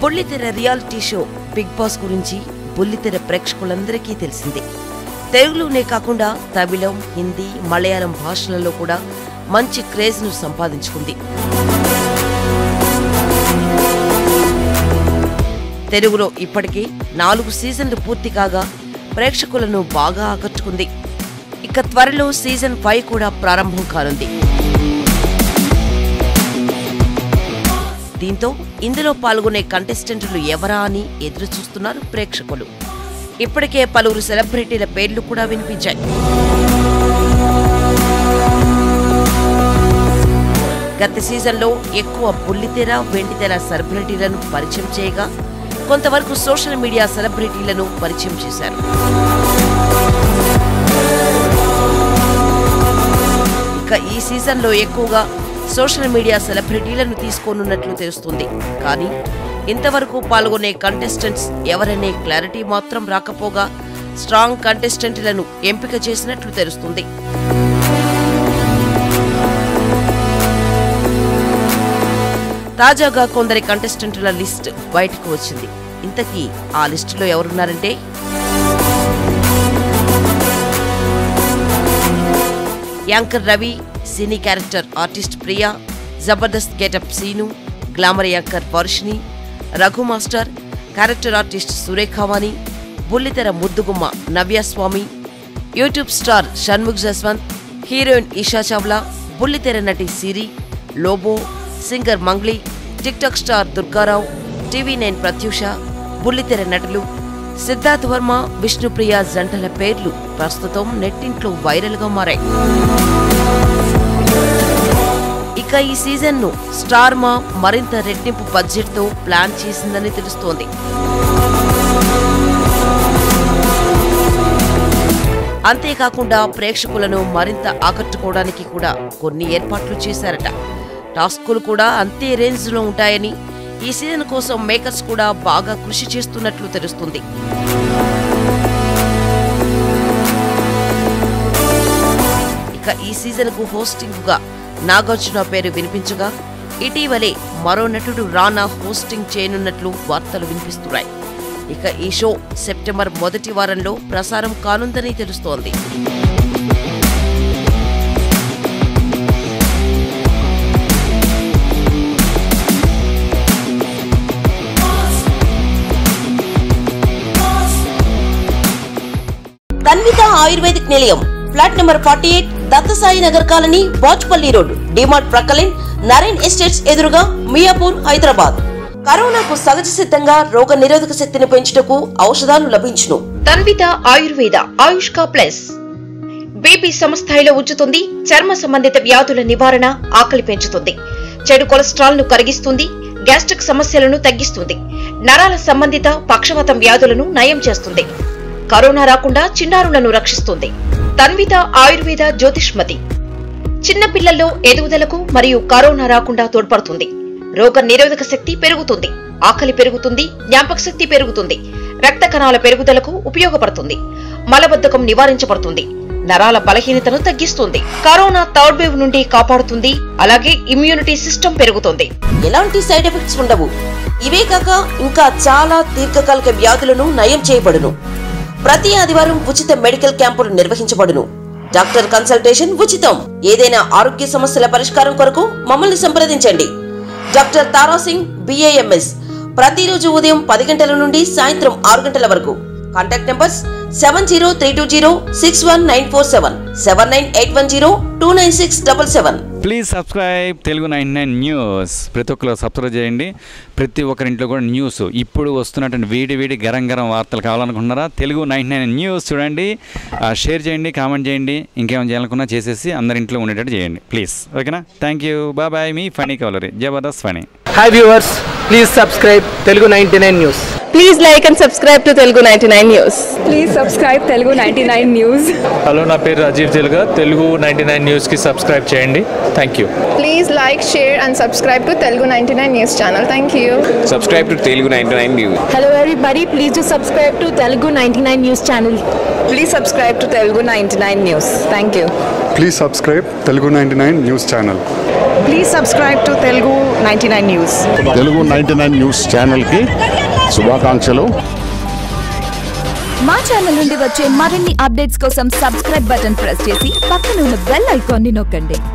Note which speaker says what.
Speaker 1: బుల్లితెర reality show big boss గురించి బుల్లితెర ప్రేక్షకులందరికీ తెలిసిందే తెలుగులోనే కాకుండా తమిళం హిందీ మలయాళం భాషలలో కూడా మంచి క్రేజ్ను సంపాదించుకుంది తెలుగులో ఇప్పటికే నాలుగు సీజన్లు పూర్తి కాగా ప్రేక్షకులను బాగా ఆకట్టుకుంది ఇక త్వరలో సీజన్ ఫైవ్ కూడా ప్రారంభం కానుంది దీంతో ఇందులో పాల్గొనే కంటెస్టెంట్లు ఎవరా అని ఎదురు చూస్తున్నారు ప్రేక్షకులు ఇప్పటికే పలువురు సెలబ్రిటీల పేర్లు కూడా వినిపించాయి గత సీజన్లో ఎక్కువ బుల్లితెర వెండితెర సెలబ్రిటీలను పరిచయం చేయగా కొంతవరకు సోషల్ మీడియా సెలబ్రిటీలను పరిచయం చేశారు ఇక ఈ సీజన్లో ఎక్కువగా సోషల్ మీడియా సెలబ్రిటీలను తీసుకోనున్నట్లు తెలుస్తుంది కానీ ఇంతవరకు పాల్గొనే కంటెస్టెంట్స్ ఎవరనే క్లారిటీ మాత్రం రాకపోగా స్ట్రాంగ్ కంటెస్టెంట్లను ఎంపిక చేసినట్లు తెలుస్తుంది తాజాగా కొందరి కంటెస్టెంట్ల లిస్ట్ బయటకు వచ్చింది ఇంతకీ ఆ లిస్టులో ఎవరున్నారంటే anchor Ravi cine character artist Priya Jabardasth getup Seenu glamour anchor Varshini Raghu master character artist Surekhavani బుల్లితెర ముద్దుగుమ్మ Navyaswamy YouTube star Shanmukh Jaswanth heroine Esha Chawla బుల్లితెర నటి Siri Lobo singer Mangli TikTok star Durgarao TV nine Prathyusha బుల్లితెర నటులు సిద్ధార్థ్ వర్మ విష్ణుప్రియ జంటల పేర్లు ప్రస్తుతం నెట్టింట్లో వైరల్గా మారాయి ఇక ఈ సీజన్ను స్టార్ మా మరింత రెట్టింపు బడ్జెట్తో ప్లాన్ చేసిందని తెలుస్తోంది అంతేకాకుండా ప్రేక్షకులను మరింత ఆకట్టుకోవడానికి కూడా కొన్ని ఏర్పాట్లు చేశారట టాస్కులు కూడా అంతే రేంజ్లో ఉంటాయని ఈ సీజన్ కోసం మేకర్స్ కూడా బాగా కృషి చేస్తున్నట్లు తెలుస్తుంది ఇక ఈ సీజన్కు హోస్టింగ్గా నాగార్జున పేరు వినిపించగా ఇటీవలే మరో నటుడు రానా హోస్టింగ్ చేయనున్నట్లు వార్తలు వినిపిస్తున్నాయి ఇక ఈ షో సెప్టెంబర్ మొదటి వారంలో ప్రసారం కానుందని తెలుస్తోంది తన్విత ఆయుర్వేదిక్ నిలయం flat number forty eight Dattasai Nagar colony Bachupally road DMart ప్రక్కలిన్ నరేన్ ఎస్టేట్స్ ఎదురుగా మియాపూర్ హైదరాబాద్ కరోనాకు సహజ సిద్ధంగా రోగ నిరోధక శక్తిని పెంచుటకు ఔషధాలు లభించును తన్విత ఆయుర్వేద ఆయుష్కా ప్లస్ బీపీ సమస్థాయిలో ఉంచుతుంది చర్మ సంబంధిత వ్యాధుల నివారణ ఆకలి పెంచుతుంది చెడు కొలెస్ట్రాల్ ను కరిగిస్తుంది గ్యాస్ట్రిక్ సమస్యలను తగ్గిస్తుంది నరాల సంబంధిత పక్షవాతం వ్యాధులను నయం చేస్తుంది కరోనా రాకుండా చిన్నారులను రక్షిస్తుంది తన్విత ఆయుర్వేద జ్యోతిష్మతి చిన్న పిల్లల్లో ఎదుగుదలకు మరియు కరోనా రాకుండా తోడ్పడుతుంది రోగ నిరోధక శక్తి పెరుగుతుంది ఆకలి పెరుగుతుంది జ్ఞాపక శక్తి పెరుగుతుంది రక్త కణాల పెరుగుదలకు ఉపయోగపడుతుంది మలబద్ధకం నివారించబడుతుంది నరాల బలహీనతను తగ్గిస్తుంది కరోనా థర్డ్ వేవ్ నుండి కాపాడుతుంది అలాగే ఇమ్యూనిటీ సిస్టమ్ పెరుగుతుంది ఎలాంటి సైడ్ ఎఫెక్ట్స్ ఉండవు ఇవే కాక ఇంకా చాలా దీర్ఘకాలిక వ్యాధులను నయం చేయబడును ప్రతి ఆదివారం ఉచిత మెడికల్ క్యాంపులు నిర్వహించబడును డాక్టర్ కన్సల్టేషన్ ఉచితం ఏదైనా ఆరోగ్య సమస్యల పరిష్కారం కొరకు మమ్మల్ని సంప్రదించండి డాక్టర్ తారా సింగ్ బిఏఎంఎస్ ప్రతిరోజు ఉదయం పది గంటల నుండి సాయంత్రం ఆరు గంటల వరకు contact numbers seven zero three two zero six one nine four seven seven nine eight one zero two nine six double seven
Speaker 2: please subscribe Telugu nine nine news ప్రతి ఒక్కరు సబ్స్క్రైబ్ చేయండి ప్రతి ఒక్కరింట్లో కూడా న్యూస్ ఇప్పుడు వస్తున్నటువంటి వేడి వేడి గరం గరం వార్తలు కావాలనుకుంటున్నారా తెలుగు నైన్ నైన్ న్యూస్ చూడండి ఆ, షేర్ చేయండి కామెంట్ చేయండి ఇంకేమైనా చేయాలనుకున్నా చేసేసి అందరి ఇంట్లో ఉండేటట్టు చేయండి ప్లీజ్ ఓకేనా థ్యాంక్ యూ బాయ్ బాయ్ మీ ఫనీ కవలరీ Jabardasth Phani
Speaker 3: hi viewers please subscribe Telugu ninety nine news please like and subscribe to Telugu ninety nine news
Speaker 4: please subscribe Telugu ninety nine news
Speaker 5: hello నా పేరు రాజీవ్ తెలుగా తెలుగు నైంటీ నైన్ న్యూస్కి సబ్స్క్రైబ్ చేయండి thank you
Speaker 6: Please like, share, and subscribe to Telugu 99 News channel. Thank you.
Speaker 7: subscribe to Telugu 99 News.
Speaker 3: Hello everybody please to subscribe to Telugu ninety nine news channel
Speaker 4: please subscribe to Telugu ninety nine news thank you
Speaker 8: please subscribe Telugu ninety nine news channel
Speaker 4: please subscribe to Telugu ninety nine news
Speaker 9: Telugu ninety nine news ఛానల్కి శుభాకాంక్షలు
Speaker 10: మా channel నుండి వచ్చే మరిన్ని updates కోసం subscribe button press చేసి పక్కన ఉన్న బెల్ ఐకాన్ని నొక్కండి